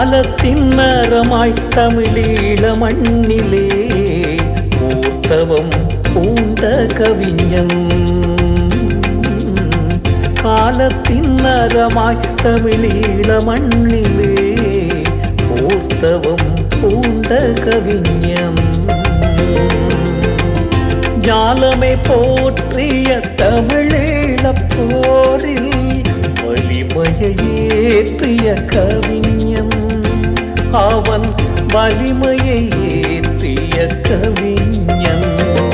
காலத்தின் நரமாய் தமிழீழ மண்ணிலே ஊர்த்தவம் பூண்ட கவிஞன் காலத்தின் நரமாய் தமிழீழ மண்ணிலே ஊர்த்தவம் பூண்ட கவிஞன் ஞாலமே போற்றிய தமிழீழப் போரில் வலிமையை ஏற்றிய கவிஞன் அவன் வலிமையை ஏற்றிய கவிஞன்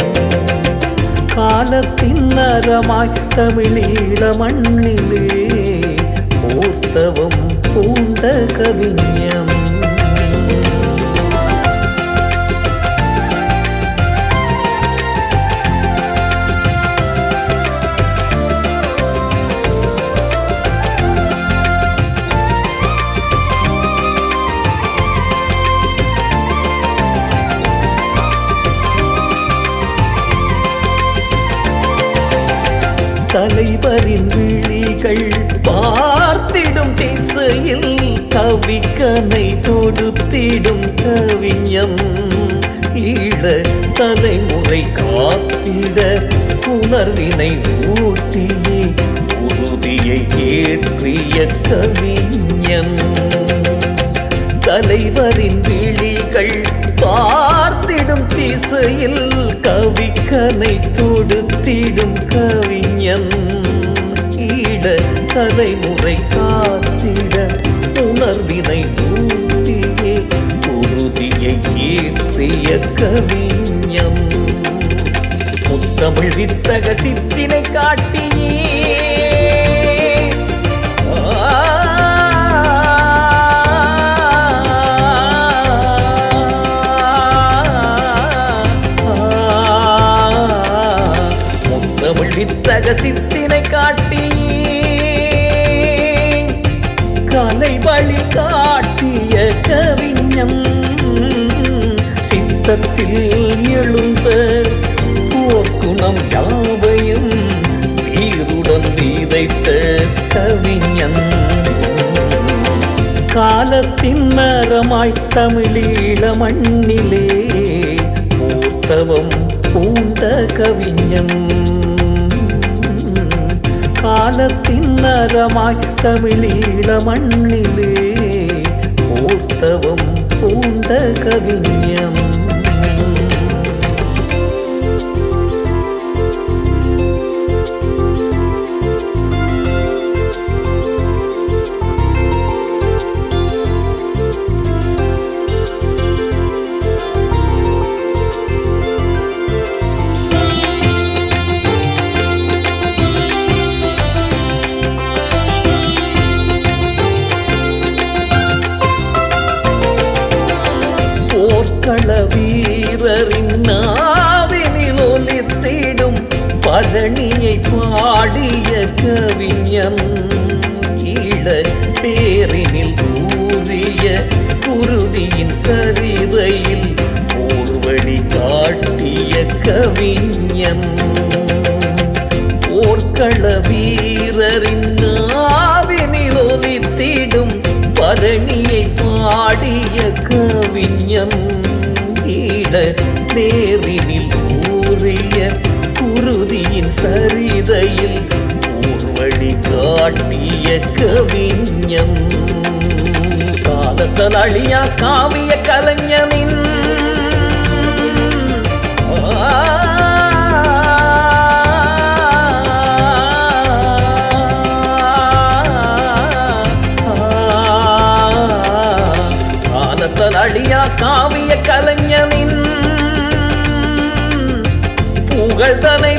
காலத்தின் நரமாய் தமிழீழ மண்ணிலே மூர்த்தவம் பூண்ட கவிஞன் தலைவரின் விழிகள் பார்த்திடும் திசையில் கவிக்கனை தொடுத்திடும் கவிஞன் ஈழ தலைமுறை காத்திட உணர்வினை ஊட்டியே உறுதியை ஏற்றிய கவிஞன் தலைவரின் விழிகள் பார்த்திடும் திசையில் கவிக்கனை தொடுத்திடும் கவிஞன் ஈழ தலைமுறை காத்திட உணர்வினை ஊட்டியே உறுதியை ஏற்றிய கவிஞன் முத்தமிழ் வித்தக சித்தினை காட்டியே முத்தமிழ் வித்தக சித்தினை காட்டி கலை வழி காட்டிய கவிஞன் சித்தத்தில் எழுந்த போக்குணம் யாவையும் வீருடன் விதைத்த கவிஞன் காலத்தின் நரமாய் தமிழீழ மண்ணிலே மூர்த்தவம் பூண்ட கவிஞன் காலத்தின் நரமாய் தமிழீழ மண்ணிலே மூர்த்தவம் பூண்ட கவிஞன் போர்க்கள வீரரின் நாவினில் ஒலித்திடும் பரணியை பாடிய கவிஞன் ஈழ பேரினில் ஊறிய குருதியின் சரிதையில் ஊர்வழி காட்டிய கவிஞன் போர்க்கள வீரரின் நாவினில் ஒலித்திடும் பரணியை பாடிய கவிஞன் ஈழ நேரினில் ஊறிய குருதியின் சரிதையில் ஊர்வழி காட்டிய கவிஞன் காலத்தல் அழியா காவிய கலைஞனின் காலத்தல் அழியா காவிய கலைஞனின் புகழ்தனை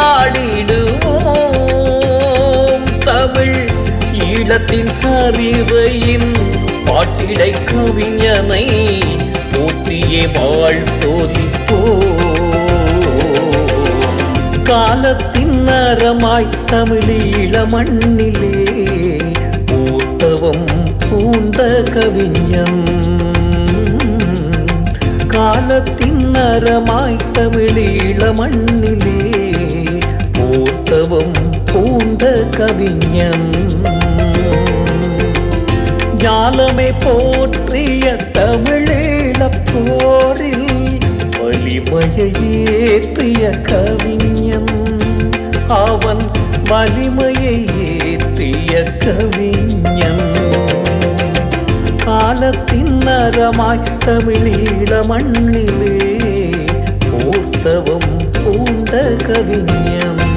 பாடிடுவோம் தமிழ் ஈழத்தின் சரிவையின் பாட்டிடை கவிஞனை போற்றியே வாழ்த்தோதிப்போ காலத்தின் நரமாய் தமிழீழ மண்ணிலே ஊத்தவம் பூண்ட கவிஞன் காலத்தின் நரமாய் தமிழீழ மண்ணிலே ஊர்த்தவம் பூண்ட கவிஞன் ஞாலமே போற்றிய தமிழீழப் போரில் வலிமையை ஏற்றிய கவிஞன் அவன் வலிமையை ஏற்றிய கவிஞன் காலத்தின் நரமாய் தமிழீழ மண்ணிலே போர்த்தவம் பூண்ட கவிஞன்